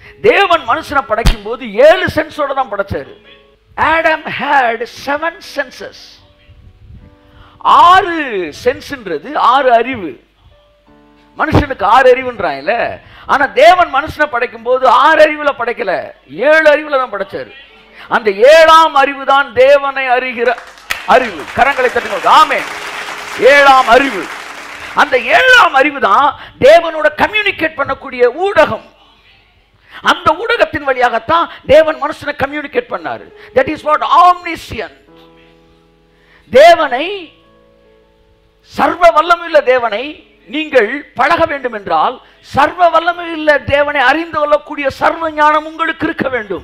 தேவன் மனுஷனை படைக்கும் போது ஏழு சென்ஸோட தான் படைச்சாரு ஆடம் ஹேட் செவன் சென்சஸ் ஆறு சென்ஸ்ன்றது ஆறு அறிவு மனுஷனுக்கு ஆறு அறிவுன்றாங்கல்ல ஆனா தேவன் மனுஷனை படைக்கும் போது ஆறு அறிவுல படைக்கல ஏழு அறிவுல தான் படைச்சாரு அந்த ஏழாம் அறிவு தான் தேவனை அறிகிற அறிவு கரங்களை தட்டுங்க ஆமே ஏழாம் அறிவு அந்த ஏழாம் அறிவு தான் தேவனோட கம்யூனிகேட் பண்ணக்கூடிய ஊடகம் அந்த ஊடகத்தின் வழியாகத்தான் தேவன் மனுஷனை கம்யூனிகேட் பண்ணாரு தட் இஸ் வாட் ஆம்னிசியன் தேவனை சர்வ வல்லமையுள்ள தேவனை நீங்கள் பழக வேண்டும் என்றால் சர்வ வல்லமையுள்ள தேவனை அறிந்து கொள்ளக்கூடிய சர்வ ஞானம் உங்களுக்கு இருக்க வேண்டும்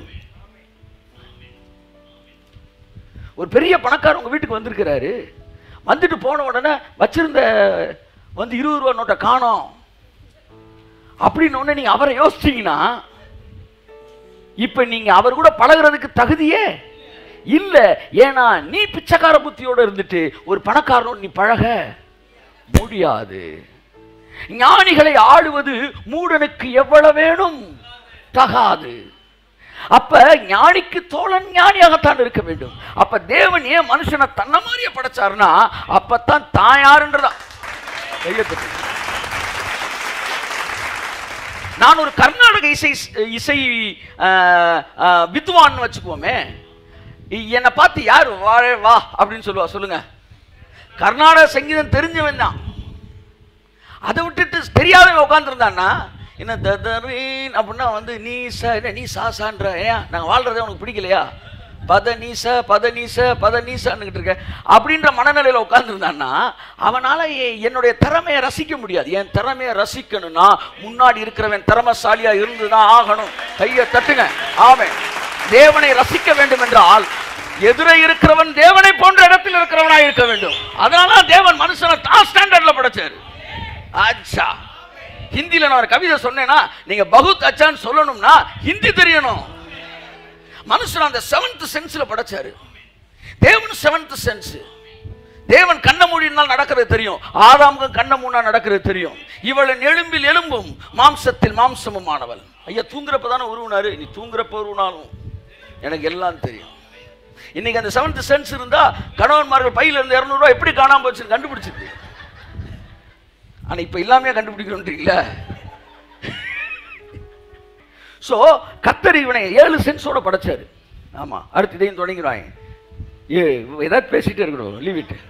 ஒரு பெரிய பணக்காரர் உங்க வீட்டுக்கு வந்திருக்கிறாரு வந்துட்டு போன உடனே வச்சிருந்த வந்து இருபது ரூபா நோட்டை காணோம் அப்படின்னு உடனே நீங்க அவரை யோசிச்சீங்கன்னா இப்ப நீங்க அவர் கூட பழகுறதுக்கு தகுதியே இல்ல ஏன்னா நீ பிச்சைக்கார புத்தியோட இருந்துட்டு ஒரு பணக்காரனோட நீ பழக முடியாது ஞானிகளை ஆளுவது மூடனுக்கு எவ்வளவு வேணும் தகாது அப்ப ஞானிக்கு தோழன் ஞானியாகத்தான் இருக்க வேண்டும் அப்ப தேவன் ஏன் மனுஷனை தன்ன மாதிரியே படைச்சாருன்னா அப்பத்தான் தான் யாருன்றதா கையை தட்டுங்க. நான் ஒரு கர்நாடக இசை இசை அஹ், அஹ், வித்வான்னு வச்சுக்குவோமே இ- என்னை பார்த்து யார் வா வா அப்படின்னு சொல்லுவா சொல்லுங்க கர்நாடக சங்கீதம் தெரிஞ்சவன் தான் அதை விட்டுட்டு தெரியாதவன் உட்காந்துருந்தான்னா என்ன ததரீன் அப்படின்னா வந்து நீ ச என்ன நீ சா சான்ற ஏன் நாங்கள் வாழ்றதே உனக்கு பிடிக்கலையா பத நீச பத நீச பத நீசான்னுகிட்டு இருக்க அப்படின்ற மனநிலையில் உட்காந்துருந்தான்னா அவனால எ- என்னுடைய திறமையை ரசிக்க முடியாது என் திறமையை ரசிக்கணும்னா முன்னாடி இருக்கிறவன் திறமசாலியா இருந்துதான் ஆகணும் கையை தட்டுங்க ஆமென் தேவனை ரசிக்க வேண்டும் என்றால் எதிரே இருக்கிறவன் தேவனை போன்ற இடத்தில் இருக்கிறவனாய் இருக்க வேண்டும் அதனால தான் தேவன் மனுஷனை தான் ஸ்டாண்டர்ட்ல படைச்சாரு அச்சா ஹிந்தில நான் ஒரு கவிதை சொன்னேன்னா நீங்க பகுத் அச்சான்னு சொல்லணும்னா ஹிந்தி தெரியணும் மனுஷன் அந்த செவன்த் சென்ஸ்ல படைச்சாரு தேவன் செவன்த் சென்ஸ் தேவன் கண்ண மூடினால் நடக்கிறது தெரியும் ஆதாமுக்கும் கண்ண மூடினா நடக்கிறது தெரியும் இவளின் எலும்பில் எலும்பும் மாம்சத்தில் மாம்சமும் ஆனவள் ஐயா தூங்குறப்ப தானே உருவினாரு நீ தூங்குறப்ப உருவினாலும் எனக்கு எல்லாம் தெரியும் இன்னைக்கு அந்த செவன்த் சென்ஸ் இருந்தா கணவன்மார்கள் பையில இருந்து இரநூறுவா எப்படி காணாம போச்சு கண்டுபிடிச்சிருக்கு ஆனா இப்ப இல்லாமையே கண்டுபிடிக்கணுன்றீங்களா சோ கத்தர் இவனை ஏழு சென்ஸோட படைச்சாரு ஆமா அடுத்து இதையும் தொடங்கிடுவாங்க ஏ ஏதாவது பேசிட்டே இருக்கணும் லீவ் இட்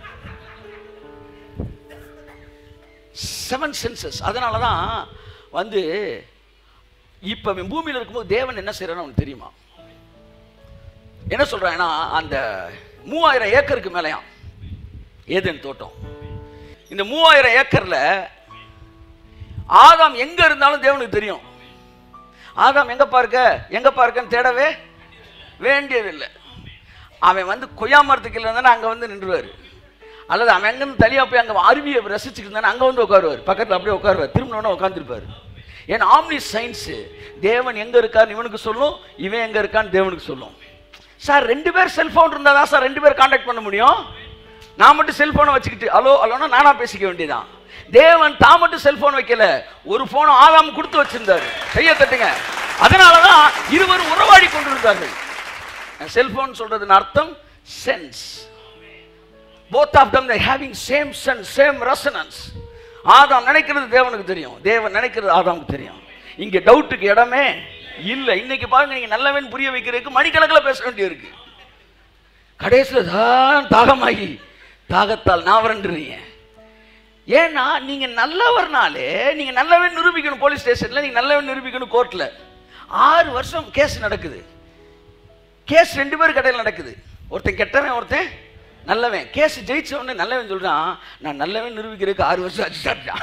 செவன் சென்சஸ் அதனால தான் வந்து இப்போ அவன் பூமியில் இருக்கும்போது தேவன் என்ன செய்யறான்னு அவனுக்கு தெரியுமா என்ன சொல்றான்னா அந்த மூவாயிரம் ஏக்கருக்கு மேலையாம் ஏதேன் தோட்டம் இந்த மூவாயிரம் ஏக்கர்ல ஆதாம் எங்க இருந்தாலும் தேவனுக்கு தெரியும் ஆதாம் எங்க பார்க்க எங்க பார்க்கன்னு தேடவே வேண்டியதில்லை அவன் வந்து கொய்யா மரத்துக்கு இருந்தானே அங்கே வந்து நின்றுவார் அல்லது அவன் எங்கேருந்து தனியாக போய் அங்கே அருவியை ரசிச்சுட்டு இருந்தானே அங்கே வந்து உட்காருவார் பக்கத்தில் அப்படியே உட்காருவார் திரும்பினோடனே உட்காந்துருப்பார் ஏன்னா ஆம்னி சயின்ஸு தேவன் எங்கே இருக்கான்னு இவனுக்கு சொல்லும் இவன் எங்கே இருக்கான்னு தேவனுக்கு சொல்லும் சார் ரெண்டு பேர் செல்ஃபோன் இருந்தால் தான் சார் ரெண்டு பேர் காண்டாக்ட் பண்ண முடியும் நான் மட்டும் செல்ஃபோனை வச்சுக்கிட்டு ஹலோ ஹலோனா நானா பேசிக்க வேண்டியதான் தேவன் தான் மட்டும் செல்போன் வைக்கல ஒரு போனை ஆதாம் கொடுத்து வச்சிருந்தாரு கையை தட்டுங்க அதனால தான் இருவரும் உறவாடி கொண்டிருந்தார்கள் செல்போன் சொல்றதுன்னு அர்த்தம் sense both of them having same sense same resonance ஆதாம் நினைக்கிறது தேவனுக்கு தெரியும் தேவன் நினைக்கிறது ஆதாமுக்கு தெரியும் இங்க டவுட்டுக்கு இடமே இல்லை இன்னைக்கு பாருங்க நீங்க நல்லவன் புரிய வைக்கிறதுக்கு மணிக்கணக்கில் பேச வேண்டியிருக்கு கடைசியில் தான் தாகமாகி தாகத்தால் நான் வறண்டுறீங்க ஏன்னா நீங்க நல்லவர்னாலே நீங்க நல்லவன் நிரூபிக்கணும் போலீஸ் ஸ்டேஷன்ல நீங்க நல்லவன் நிரூபிக்கணும் கோர்ட்ல ஆறு வருஷம் கேஸ் நடக்குது கேஸ் ரெண்டு பேர் கடையில் நடக்குது ஒருத்தன் கெட்டவன் ஒருத்தன் நல்லவன் கேஸ் ஜெயிச்ச உடனே நல்லவன் சொல்றான் நான் நல்லவன் நிரூபிக்கிறதுக்கு ஆறு வருஷம் ஆச்சு சார்ஜான்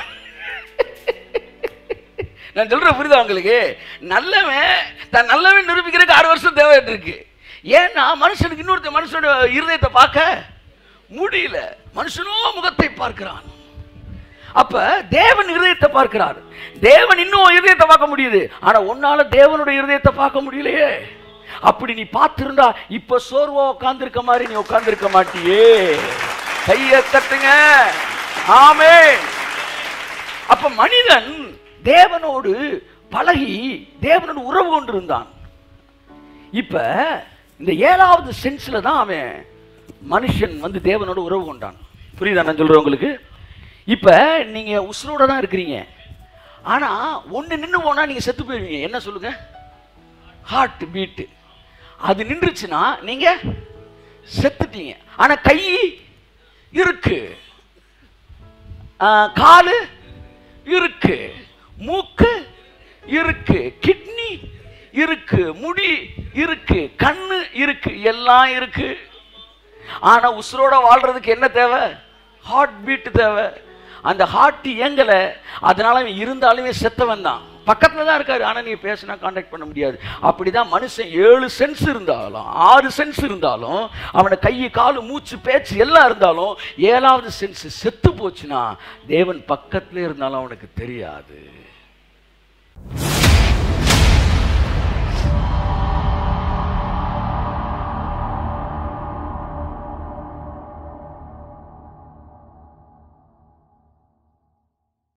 நான் சொல்றேன் புரியுதா உங்களுக்கு நல்லவன் தான் நல்லவன் நிரூபிக்கிறதுக்கு ஆறு வருஷம் தேவை இருக்கு ஏன்னா மனுஷனுக்கு இன்னொருத்த மனுஷனோட இருதயத்தை பார்க்க முடியல மனுஷனோ முகத்தை பார்க்கிறான் அப்ப தேவன் இருதயத்தை பார்க்கிறார் தேவன் இன்னும் இருதயத்தை பார்க்க முடியுது ஆனா உன்னால தேவனுடைய இருதயத்தை பார்க்க முடியலையே அப்படி நீ பார்த்திருந்தா இப்ப சோர்வா உட்கார்ந்திருக்க மாதிரி நீ உட்கார்ந்திருக்க மாட்டியே கைய கட்டுங்க ஆமே அப்ப மனிதன் தேவனோடு பழகி தேவனோட உறவு கொண்டு இருந்தான் இப்ப இந்த ஏழாவது சென்ஸ்ல தான் அவன் மனுஷன் வந்து தேவனோட உறவு கொண்டான் புரியுதா நான் சொல்றேன் உங்களுக்கு இப்ப நீங்க உசுரோட தான் இருக்கிறீங்க ஆனா ஒண்ணு நின்னு போனா நீங்க செத்து போயிருவீங்க என்ன சொல்லுங்க ஹார்ட் பீட்டு அது நின்றுச்சுன்னா நீங்க செத்துட்டீங்க ஆனா கை இருக்கு ஆ, காலு இருக்கு மூக்கு இருக்கு கிட்னி இருக்கு முடி இருக்கு கண்ணு இருக்கு எல்லாம் இருக்கு ஆனா உசுரோட வாழ்றதுக்கு என்ன தேவை ஹார்ட் பீட் தேவை அந்த ஹார்ட் இயங்கல அதனால அவன் இருந்தாலுமே செத்தவன் தான் பக்கத்துல தான் இருக்காரு ஆனா நீ பேசினா காண்டாக்ட் பண்ண முடியாது அப்படிதான் மனுஷன் ஏழு சென்ஸ் இருந்தாலும் ஆறு சென்ஸ் இருந்தாலும் அவன கை காலு மூச்சு பேச்சு எல்லாம் இருந்தாலும் ஏழாவது சென்ஸ் செத்து போச்சுன்னா தேவன் பக்கத்துல இருந்தாலும் அவனுக்கு தெரியாது